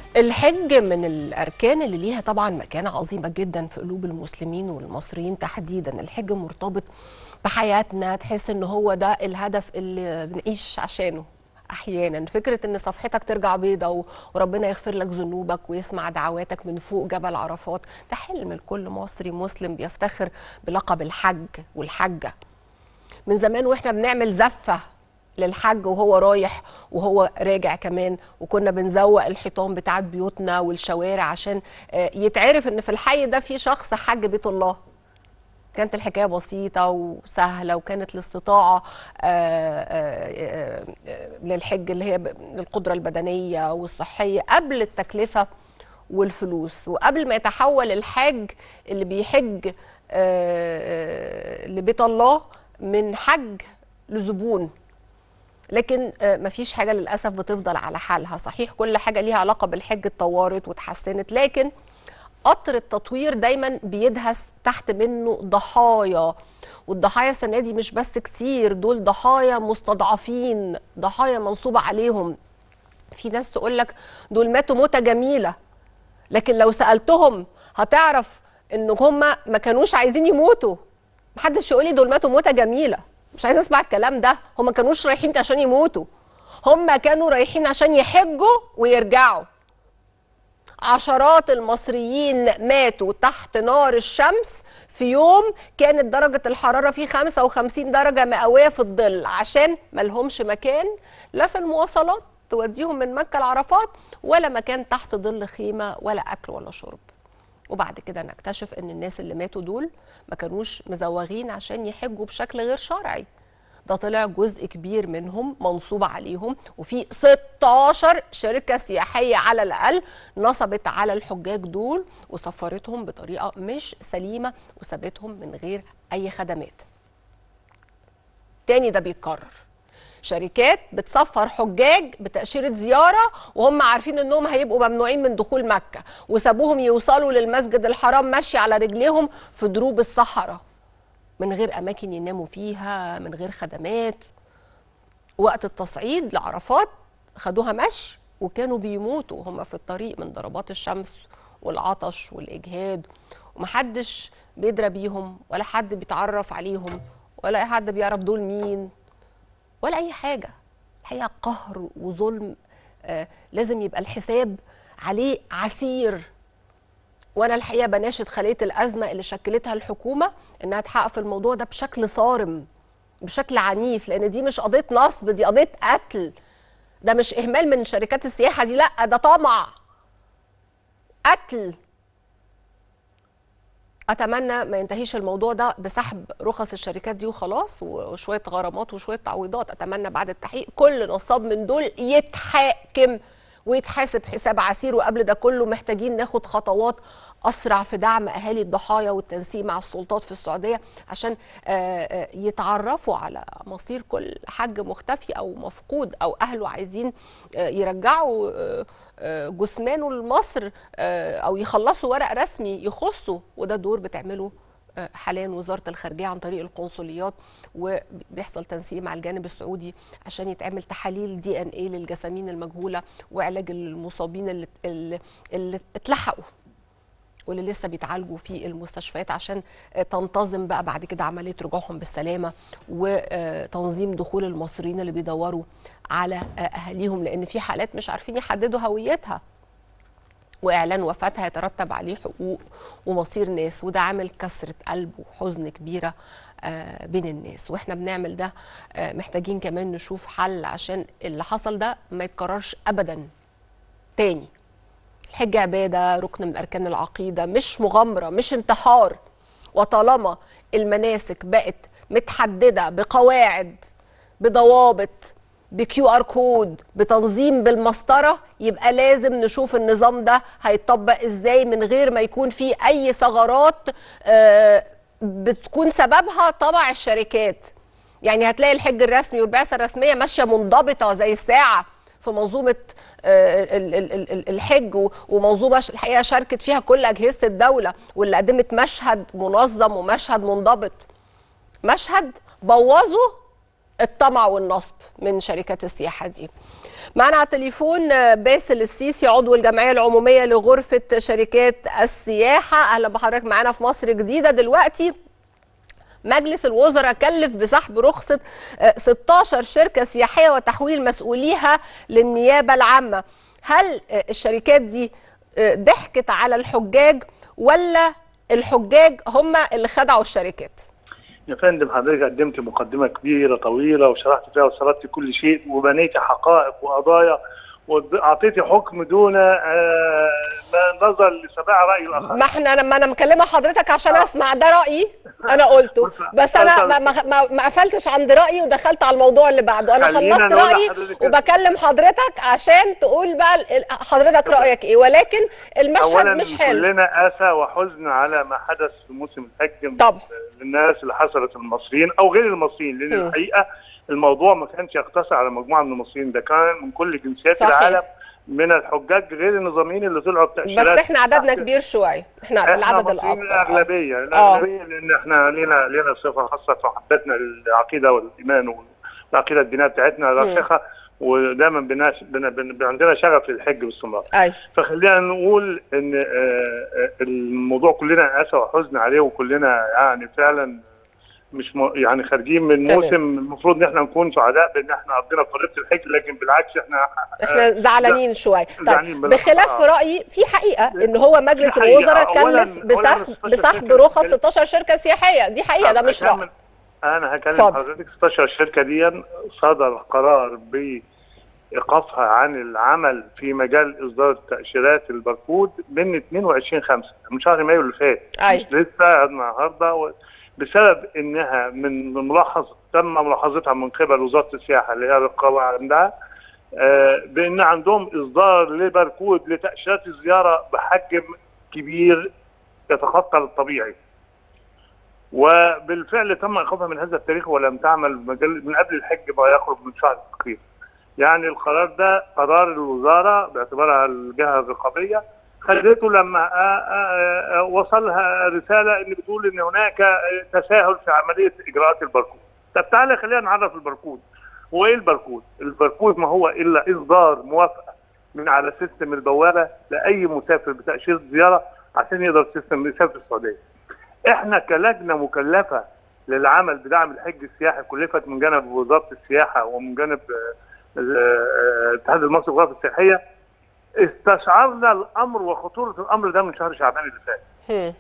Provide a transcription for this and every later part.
الحج من الأركان اللي ليها طبعا مكانة عظيمة جدا في قلوب المسلمين والمصريين تحديدا الحج مرتبط بحياتنا تحس ان هو ده الهدف اللي بنعيش عشانه احيانا فكره ان صفحتك ترجع بيضة و- وربنا يغفر لك ذنوبك ويسمع دعواتك من فوق جبل عرفات ده حلم لكل مصري مسلم بيفتخر بلقب الحج والحجه من زمان واحنا بنعمل زفه للحج وهو رايح وهو راجع كمان وكنا بنزوق الحيطان بتاعت بيوتنا والشوارع عشان آه، يتعرف ان في الحي ده في شخص حج بيت الله كانت الحكايه بسيطه وسهله وكانت الاستطاعه آه، آه، آه، للحج اللي هي ب- القدره البدنيه والصحيه قبل التكلفه والفلوس وقبل ما يتحول الحاج اللي بيحج آه، آه، لبيت الله من حج لزبون لكن آه، مفيش حاجه للاسف بتفضل على حالها صحيح كل حاجه ليها علاقه بالحج اتطورت واتحسنت لكن قطر التطوير دايما بيدهس تحت منه ضحايا والضحايا السنه دي مش بس كتير دول ضحايا مستضعفين ضحايا منصوبه عليهم في ناس تقول لك دول ماتوا موته جميله لكن لو سالتهم هتعرف ان هم ما كانوش عايزين يموتوا محدش يقول لي دول ماتوا موته جميله مش عايز اسمع الكلام ده هم ما كانوش رايحين عشان يموتوا هم كانوا رايحين عشان يحجوا ويرجعوا عشرات المصريين ماتوا تحت نار الشمس في يوم كانت درجة الحرارة فيه 55 درجة مئوية في الظل عشان ملهمش مكان لا في المواصلات توديهم من مكة لعرفات ولا مكان تحت ظل خيمة ولا أكل ولا شرب وبعد كده نكتشف ان الناس اللي ماتوا دول ما كانوش مزوغين عشان يحجوا بشكل غير شرعي ده طلع جزء كبير منهم منصوب عليهم وفي 16 شركة سياحية على الأقل نصبت على الحجاج دول وسفرتهم بطريقة مش سليمة وسابتهم من غير أي خدمات تاني ده بيتكرر شركات بتسفر حجاج بتأشيرة زيارة وهم عارفين انهم هيبقوا ممنوعين من دخول مكة وسابوهم يوصلوا للمسجد الحرام ماشي على رجليهم في دروب الصحراء من غير أماكن يناموا فيها من غير خدمات وقت التصعيد لعرفات خدوها مشي وكانوا بيموتوا هم في الطريق من ضربات الشمس والعطش والإجهاد ومحدش بيدرى بيهم ولا حد بيتعرف عليهم ولا أي حد بيعرف دول مين ولا اي حاجه الحقيقه قهر وظلم آه لازم يبقى الحساب عليه عسير وانا الحقيقه بناشد خليه الازمه اللي شكلتها الحكومه انها تحقق في الموضوع ده بشكل صارم بشكل عنيف لان دي مش قضيه نصب دي قضيه قتل ده مش اهمال من شركات السياحه دي لا ده طمع قتل اتمنى ما ينتهيش الموضوع ده بسحب رخص الشركات دي وخلاص وشويه غرامات وشويه تعويضات اتمنى بعد التحقيق كل نصاب من دول يتحاكم ويتحاسب حساب عسير وقبل ده كله محتاجين ناخد خطوات اسرع في دعم اهالي الضحايا والتنسيق مع السلطات في السعوديه عشان آه، آه، يتعرفوا على مصير كل حج مختفي او مفقود او اهله عايزين آه، يرجعوا آه، آه، جثمانه لمصر آه، او يخلصوا ورق رسمي يخصه وده دور بتعمله آه، حاليا وزاره الخارجيه عن طريق القنصليات وبيحصل تنسيق مع الجانب السعودي عشان يتعمل تحاليل دي ان ايه للجسامين المجهوله وعلاج المصابين اللي اللي, اللي اتلحقوا واللي لسه بيتعالجوا في المستشفيات عشان آه، تنتظم بقى بعد كده عمليه رجوعهم بالسلامه وتنظيم دخول المصريين اللي بيدوروا على آه، اهاليهم لان في حالات مش عارفين يحددوا هويتها واعلان وفاتها يترتب عليه حقوق ومصير ناس وده عامل كسره قلب وحزن كبيره آه، بين الناس واحنا بنعمل ده آه، محتاجين كمان نشوف حل عشان اللي حصل ده ما يتكررش ابدا تاني الحج عباده ركن من اركان العقيده مش مغامره مش انتحار وطالما المناسك بقت متحدده بقواعد بضوابط بكيو ار كود بتنظيم بالمسطره يبقى لازم نشوف النظام ده هيطبق ازاي من غير ما يكون فيه اي ثغرات آه، بتكون سببها طبع الشركات يعني هتلاقي الحج الرسمي والبعثه الرسميه ماشيه منضبطه زي الساعه في منظومه آه، ال- ال- ال- ال- الحج و- ومنظومه ش- الحقيقه شاركت فيها كل اجهزه الدوله واللي قدمت مشهد منظم ومشهد منضبط مشهد بوظوا الطمع والنصب من شركات السياحه دي معنا على التليفون آه، باسل السيسي عضو الجمعيه العموميه لغرفه شركات السياحه اهلا بحضرتك معانا في مصر جديده دلوقتي مجلس الوزراء كلف بسحب رخصه آه، 16 شركه سياحيه وتحويل مسؤوليها للنيابه العامه هل آه، الشركات دي آه، ضحكت على الحجاج ولا الحجاج هم اللي خدعوا الشركات يا فندم حضرتك قدمت مقدمه كبيره طويله وشرحت فيها وسردت كل شيء وبنيت حقائق وقضايا واعطيتي حكم دون آه، ما نظر لسماع راي الاخر ما احنا لما انا مكلمه حضرتك عشان اسمع ده رايي انا قلته بص، بس انا بص- ما, ما, ما, ما قفلتش عند رايي ودخلت على الموضوع اللي بعده انا خلينا خلصت نقول رايي لحضرتك- وبكلم حضرتك عشان تقول بقى ال- حضرتك رايك ايه ولكن المشهد اولا مش حلو كلنا اسى وحزن على ما حدث في موسم الحج طبعا. للناس اللي حصلت المصريين او غير المصريين لان مم. الحقيقه الموضوع ما كانش يقتصر على مجموعه من المصريين ده كان من كل جنسيات صحيح. العالم من الحجاج غير النظاميين اللي طلعوا بتاشيرات بس احنا عددنا كبير شويه احنا احنا العدد المصريين الاكبر الاغلبيه آه. الاغلبيه لان احنا لينا لينا صفه خاصه في محبتنا للعقيده والايمان والعقيده الدينيه بتاعتنا راسخه ودايما بناش بن بن عندنا شغف للحج باستمرار اي فخلينا نقول ان آه، آه، الموضوع كلنا اسى وحزن عليه وكلنا يعني فعلا مش م... يعني خارجين من تمام. موسم المفروض ان احنا نكون سعداء بان احنا قضينا فريضه الحج لكن بالعكس احنا احنا زعلانين شويه زعلانين طيب بالأخطاء. بخلاف رايي في حقيقه ان هو مجلس في حقيقة. الوزراء أولاً- كلف أولاً بسحب 16 بسحب شركة رخص بتتكلم- 16 شركه سياحيه دي حقيقه ده مش هكمل- راي انا هكلم اتفضل. حضرتك 16 شركه دي صدر قرار بايقافها عن العمل في مجال اصدار تاشيرات الباركود من 22 5 من شهر مايو اللي فات أي. مش لسه النهارده و- بسبب انها من من ملاحظ تم ملاحظتها من قبل وزاره السياحه اللي هي الرقابه عندها آه، بان عندهم اصدار لباركود لتاشيرات الزياره بحجم كبير يتخطى الطبيعي وبالفعل تم ايقافها من هذا التاريخ ولم تعمل مجال من قبل الحج ما يخرج من شهر تقريبا. يعني القرار ده قرار الوزاره باعتبارها الجهه الرقابيه خلته لما آه، آه، آه، وصلها رساله اللي بتقول ان هناك تساهل في عمليه اجراءات الباركود. طب تعالى خلينا نعرف الباركود. هو ايه الباركود؟ الباركود ما هو الا اصدار موافقه من على سيستم البوابه لاي مسافر بتاشيره زياره عشان يقدر السيستم يسافر السعوديه. احنا كلجنه مكلفه للعمل بدعم الحج السياحي كلفت من جانب وزاره السياحه ومن جانب آه، آه، الاتحاد المصري للغرف السياحيه استشعرنا الامر وخطوره الامر ده من شهر شعبان اللي فات هم.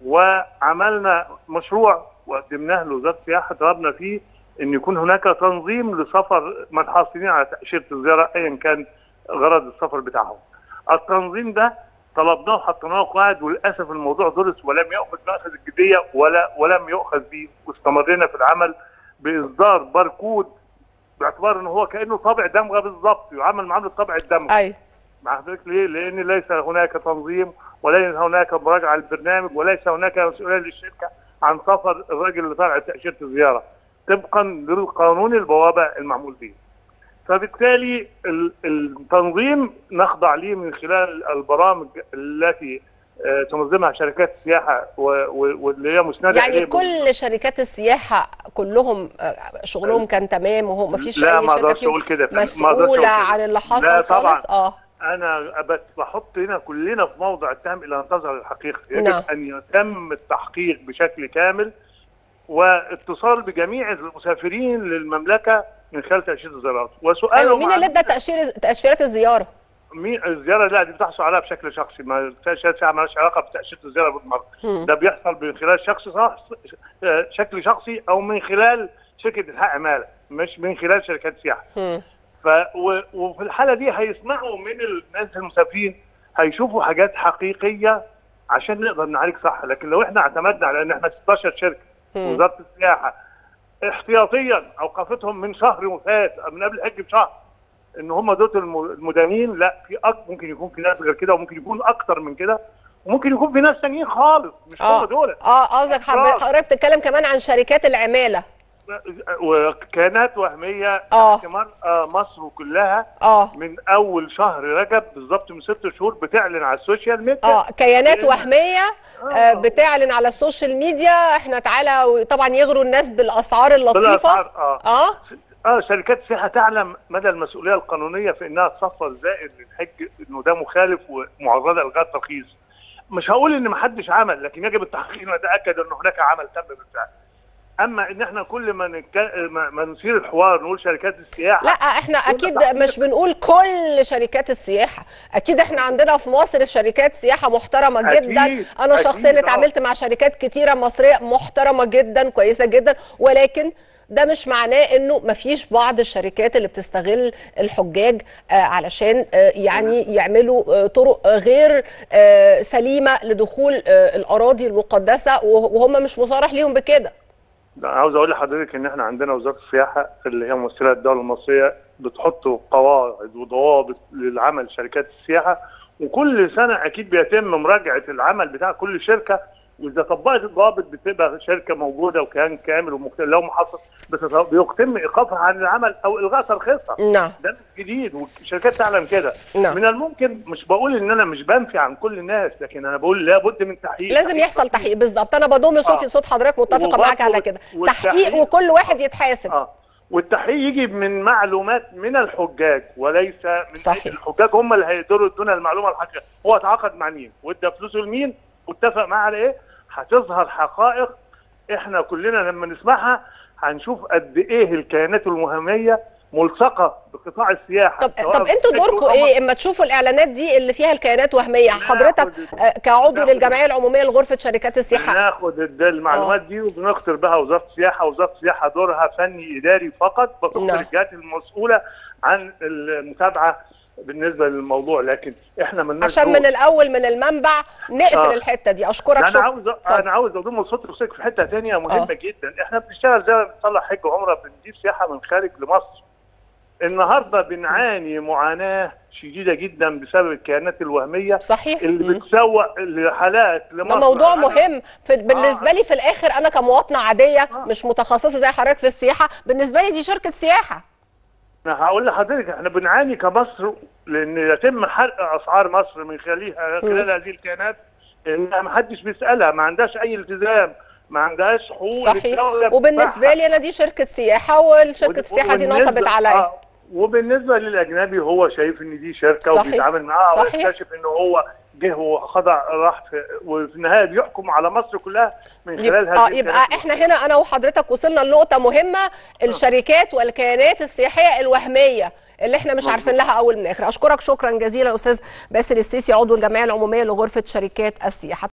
وعملنا مشروع وقدمناه لوزاره السياحه طلبنا فيه ان يكون هناك تنظيم لسفر من حاصلين على تاشيره الزياره ايا كان غرض السفر بتاعهم. التنظيم ده طلبناه وحطيناه قواعد وللاسف الموضوع درس ولم ياخذ ماخذ الجديه ولا ولم يؤخذ به واستمرينا في العمل باصدار باركود باعتبار ان هو كانه طابع دمغه بالظبط يعامل معامله طابع الدمغه. اي مع حضرتك ليه؟ لان ليس هناك تنظيم وليس هناك مراجعه للبرنامج وليس هناك مسؤوليه للشركه عن سفر الراجل اللي طالع تاشيره الزياره طبقا للقانون البوابه المعمول به. فبالتالي ال- التنظيم نخضع ليه من خلال البرامج التي آه، تنظمها شركات السياحه و- و- واللي هي مسنده يعني إليه كل شركات السياحه كلهم آه، شغلهم كان تمام وهو ما فيش لا اي ما شركه اقدرش فيهم اقول كده يا فندم، ما أقدرش أقول مسؤوله كده. عن اللي حصل لا طبعا خالص اه انا بس بحط هنا كلنا في موضع التهم الى ان تظهر الحقيقه يجب نعم. ان يتم التحقيق بشكل كامل واتصال بجميع المسافرين للمملكه من خلال تاشيره الزيارات وسؤالهم ايوه مين عن- اللي ادى تاشيره تاشيرات الزياره مين الزياره لا دي بتحصل عليها بشكل شخصي ما تاشيره الساعه مالهاش علاقه بتاشيره الزياره بالمره مم. ده بيحصل من خلال شخص شخص آه، شكل شخصي او من خلال شركه الحق عماله مش من خلال شركات سياحه هم. ف و... وفي الحاله دي هيسمعوا من الناس المسافرين هيشوفوا حاجات حقيقيه عشان نقدر نعالج صح لكن لو احنا اعتمدنا على ان احنا 16 شركه مم. وزاره السياحه احتياطيا اوقفتهم من شهر وفات من قبل الحج بشهر ان هم دول الم- المدانين لا في أك... ممكن يكون في ناس غير كده وممكن يكون اكتر من كده وممكن يكون في ناس تانيين خالص مش هم دول اه قصدك حضرتك أفراد. حضرتك بتتكلم كمان عن شركات العماله وكانت وهميه آه. تحت مرأى مصر كلها اه من اول شهر رجب بالظبط من ست شهور بتعلن على السوشيال ميديا اه كيانات لأن- وهميه آه بتعلن على السوشيال ميديا احنا تعالى طبعا يغروا الناس بالاسعار اللطيفه بالأسعار، اه اه اه شركات السياحه تعلم مدى المسؤوليه القانونيه في انها تصفر زائد للحج انه ده مخالف ومعرضه لالغاء الترخيص. مش هقول ان ما حدش عمل لكن يجب التحقيق ونتاكد ان هناك عمل تم بالفعل. اما ان احنا كل ما نك... ما ما نثير الحوار نقول شركات السياحه لا احنا اكيد تحقيق. مش بنقول كل شركات السياحه اكيد احنا عندنا في مصر شركات سياحه محترمه أكيد، جدا انا أكيد، شخصيا آه. اتعاملت مع شركات كتيره مصريه محترمه جدا كويسه جدا ولكن ده مش معناه انه مفيش بعض الشركات اللي بتستغل الحجاج آه، علشان آه، يعني يعملوا آه، طرق آه، غير آه، سليمه لدخول آه، الاراضي المقدسه وهم مش مصرح ليهم بكده لا، عاوز اقول لحضرتك ان احنا عندنا وزاره السياحه اللي هي ممثله الدوله المصريه بتحط قواعد وضوابط للعمل شركات السياحه وكل سنه اكيد بيتم مراجعه العمل بتاع كل شركه واذا طبقت الضوابط بتبقى شركه موجوده وكيان كامل ومختلف لو ما حصل بتت- بيتم ايقافها عن العمل او الغاء ترخيصها نعم ده مش جديد والشركات تعلم كده نعم. من الممكن مش بقول ان انا مش بنفي عن كل الناس لكن انا بقول لابد من تحقيق لازم يحصل تحقيق بالظبط انا بضم صوتي آه. صوت حضرتك متفقه وبرضه معاك على كده والتحقيق- تحقيق وكل واحد يتحاسب اه والتحقيق يجي من معلومات من الحجاج وليس من صحيح. الحجاج هم اللي هيقدروا يدونا المعلومه الحقيقيه هو اتعاقد مع مين وادى فلوسه لمين واتفق معاه على ايه هتظهر حقائق احنا كلنا لما نسمعها هنشوف قد ايه الكيانات المهميه ملصقه بقطاع السياحه طب سواء طب انتوا في دوركم أو- ايه اما تشوفوا الاعلانات دي اللي فيها الكيانات وهميه حضرتك ناخد- آه، كعضو ناخد- للجمعيه العموميه لغرفه شركات السياحه بناخد الد- المعلومات دي وبنخطر بها وزاره السياحه وزاره السياحه دورها فني اداري فقط بتخطر نعم. الجهات المسؤوله عن المتابعه بالنسبه للموضوع لكن احنا من عشان من الاول من المنبع نقفل آه. الحته دي اشكرك انا شكرا عاوز اتفضل. انا عاوز اضم صوت وصيك في حته ثانيه مهمه آه. جدا احنا بنشتغل زي ما بنطلع حج وعمره بنجيب سياحه من خارج لمصر النهارده بنعاني معاناه شديده جدا بسبب الكيانات الوهميه صحيح اللي مم. بتسوق لحالات لمصر ده موضوع أنا- مهم في بالنسبه آه. لي في الاخر انا كمواطنه عاديه آه. مش متخصصه زي حضرتك في السياحه بالنسبه لي دي شركه سياحه انا هقول لحضرتك احنا بنعاني كمصر لان يتم حرق اسعار مصر من خلالها خلال هذه الكيانات انها ما حدش بيسالها ما عندهاش اي التزام ما عندهاش حقوق صحيح للدولة وبالنسبه بتدفعها. لي انا دي شركه سياحه والشركه ود- السياحه دي وبالنسبة- نصبت عليا آه، وبالنسبه للاجنبي هو شايف ان دي شركه صحيح. وبيتعامل معاها صحيح. ويكتشف ان هو جه وخضع راح في وفي النهايه بيحكم على مصر كلها من خلال يبقى, هذه آه يبقى الكيانات. احنا هنا انا وحضرتك وصلنا لنقطه مهمه الشركات والكيانات السياحيه الوهميه اللي احنا مش عارفين لها اول من اخر اشكرك شكرا جزيلا استاذ باسل السيسي عضو الجمعيه العموميه لغرفه شركات السياحه